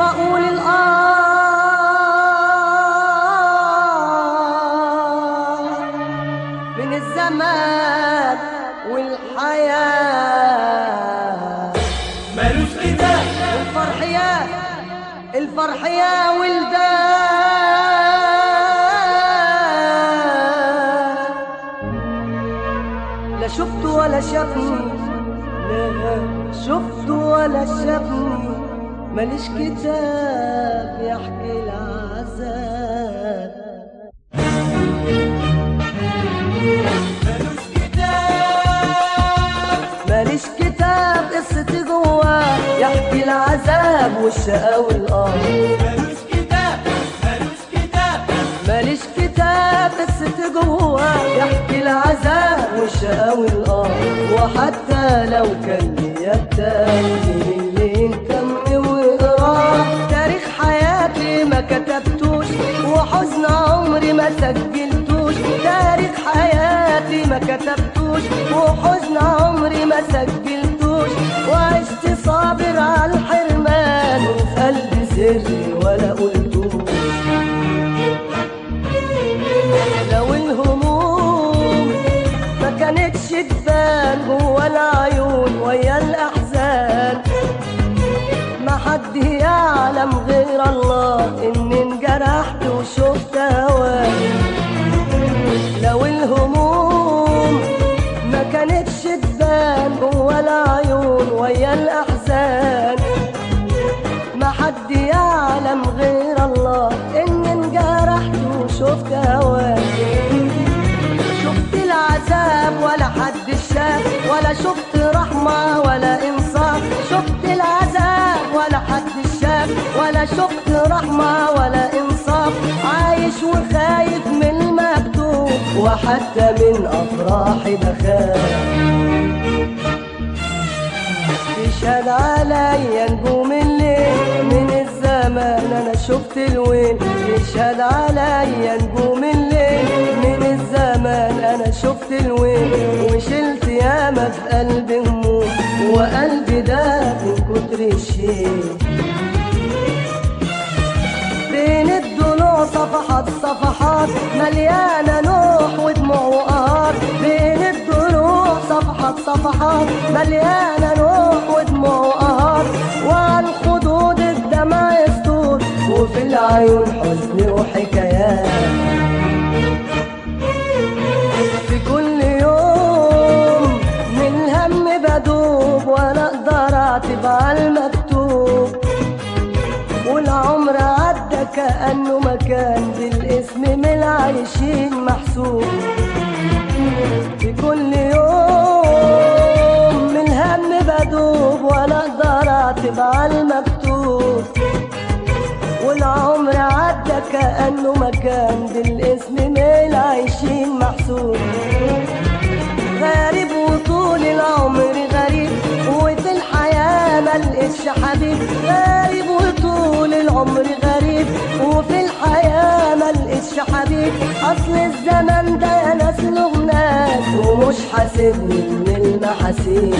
واقول الآه من الزمان والحياة ملوش كتاب الفرح يا الفرح يا ولدان لا شفت ولا شافني لا شفت ولا شافني ماليش كتاب يحكي العذاب ملوش كتاب ماليش كتاب قصتي جواه يحكي العذاب والشقا والقهر ملوش كتاب ملوش كتاب ماليش كتاب قصتي جواه يحكي العذاب والشقا والقهر وحتى لو كان ليا كتاب مين اللي يكمل ويقراه تاريخ حياتي ما كتبتوش وحزن عمري ما سجلتوش تاريخ حياتي ما كتبتوش وحزن عمري ما سجلتوش وعشت صابر على الحرمان وفي قلبي سري ولا قلتوش لو الهموم ما كانتش تبان جوا العيون ويا الاحزان ما حد يعلم غير الله اني انجرحت وشفت هواك لو الهموم ما كانتش تبان جوا العيون ويا الاحزان ما حد يعلم غير الله اني انجرحت وشفت هواك شفت العذاب ولا حد شاف ولا شفت رحمة ولا إنصاف شفت العذاب ولا حد شاف ولا شفت رحمة ولا إنصاف عايش وخايف من المكتوب وحتى من أفراحي بخاف تشهد عليا نجوم الليل من الزمان انا شفت الويل يشهد عليا نجوم الليل من الزمان انا شفت الويل وشلت ياما في قلبي هموم وقلبي ده من كتر الشيل بين الضلوع صفحات صفحات مليانة نوح ودموع وقهار بين الضلوع صفحات صفحات مليانة نوح ودموع وقهار وعلى الخدود الدمع يسطور وفي العيون حزن وحكايات في كل يوم من الهم بدوب ولا اقدر اعتب على المكتوب والعمر عدى كأنه مكان بالاسم من العايشين محسوب في كل يوم من الهم بدوب ولا اقدر اعتب على المكتوب والعمر عدى كأنه مكان بالاسم من العايشين محسوب غريب وطول العمر غريب وفي الحياة ملقتش حبيب غريب وطول العمر غريب وفي الحياة ملقتش حبيب أصل الزمن ده يا ناس له ناس ومش حاسبني من المحاسيب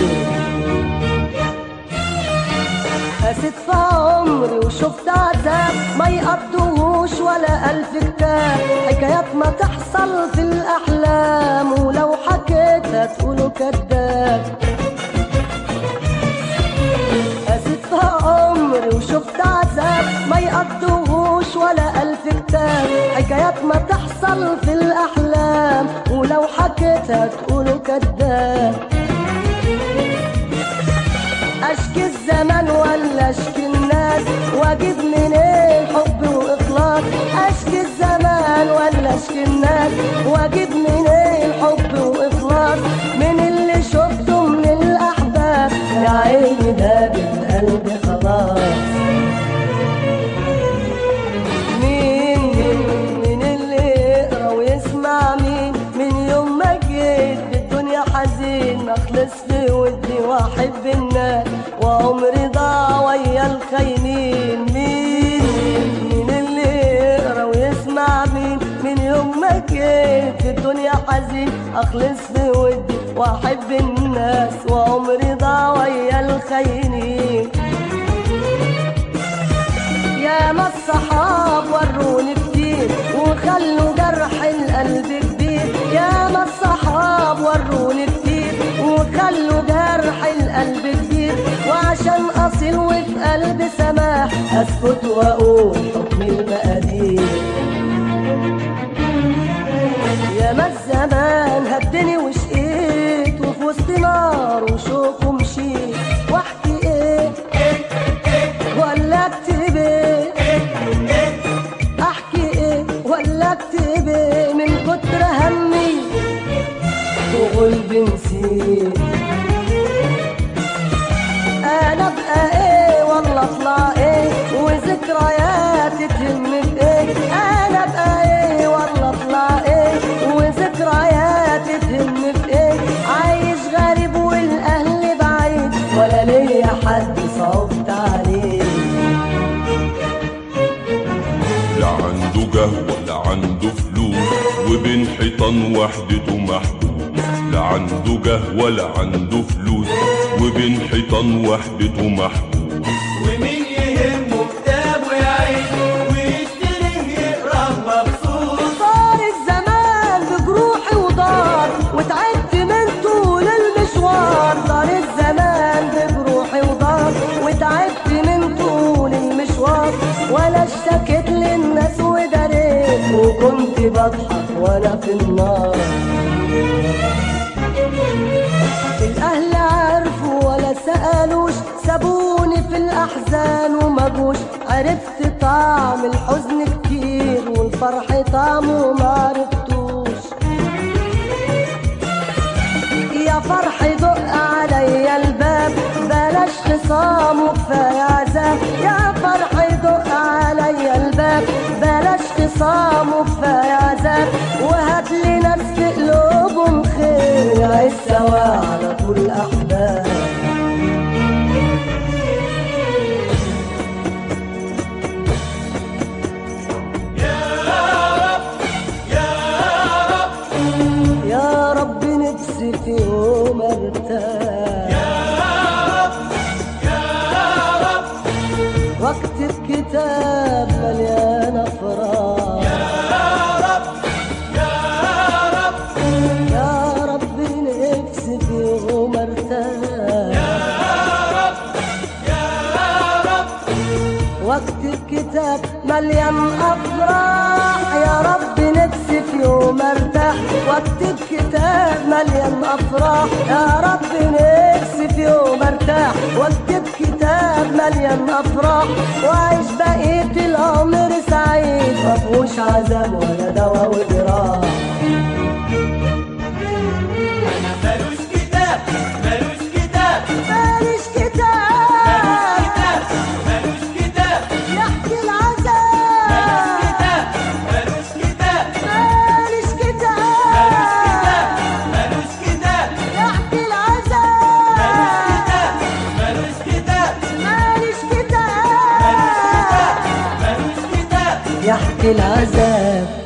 قست في عمري وشفت عذاب ما يقضوش ولا ألف كتاب حكايات ما تحصل في الأحلام ولو حكيتها تقولوا كداب قست في عمري وشفت عذاب ما يقضوش ولا ألف كتاب حكايات ما تحصل في الأحلام ولو حكيتها تقولوا كداب اشكي الزمن ولا اشكي الناس واجيب منين حب واخلاص اشكي الزمان ولا اشكي الناس واجيب منين حب واخلاص من اللي شفته من الاحباب يا عيني ده بالقلب خلاص مين مين مين اللي يقرا ويسمع مين من يوم ما جيت بالدنيا حزين اخلص في ودي واحب الناس وعمري ضاع ويا الخاينين مين مين اللي يقرا ويسمع مين من يوم ما جيت في الدنيا حزين اخلص في ودي واحب الناس وعمري ضاع ويا الخاينين يا ما الصحاب وروني كتير وخلوا جرح القلب كبير يا ما الصحاب وروني كتير وخلوا جرح القلب كبير وعشان اصيل وفي قلبي سماح اسكت واقول حكم المقادير يا ما الزمان هدني وشقيت وفي وسط نار وشوك ومشيت واحكي ايه ولا اكتب ايه احكي ايه ولا اكتب ايه من كتر همي وقلبي نسيت انا ابقى ايه والله اطلع ايه وذكرياتي تهم في ايه انا ابقى ايه والله اطلع ايه وذكرياتي تهم في ايه عايش غريب والاهل بعيد ولا ليا حد صوت عليه لا عنده قهوة لا عنده فلوس وبين حيطان وحدته محبوس لا عنده قهوة لا عنده فلوس وبين حيطان وحدته محبوس ومين يهمه كتابه يعيش ويشتريه يقرا مبسوط صار الزمان بجروحي ودار وتعبت من طول المشوار صار الزمان بجروحي ودار وتعبت من طول المشوار ولا اشتكيت للناس وداريت وكنت بضحك وانا في النار الاهل عرفوا ولا سالوش سابوني في الاحزان وما جوش عرفت طعم الحزن كتير والفرح طعمه ما عرفتوش يا فرح دق عليا الباب بلاش خصام وكفايه عذاب يا فرح دق عليا الباب بلاش خصام وكفايه عذاب وهات لي ناس في قلوبهم خير نعيش سوا على طول احباب يا رب نفسي في يوم ارتاح واكتب كتاب مليان افراح يا رب نفسي في يوم ارتاح واكتب كتاب مليان افراح يا رب نفسي في يوم ارتاح واكتب كتاب مليان افراح يا رب نفسي في يوم ارتاح واكتب كتاب مليان افراح واعيش بقية العمر سعيد مفهوش عذاب ولا دوا وجراح ملوش كتاب ملوش كتاب ماليش كتاب كتاب ملوش كتاب يحكي العذاب كتاب ملوش كتاب ماليش كتاب ملوش كتاب يحكي العذاب ملوش كتاب ماليش كتاب ملوش كتاب يحكي العذاب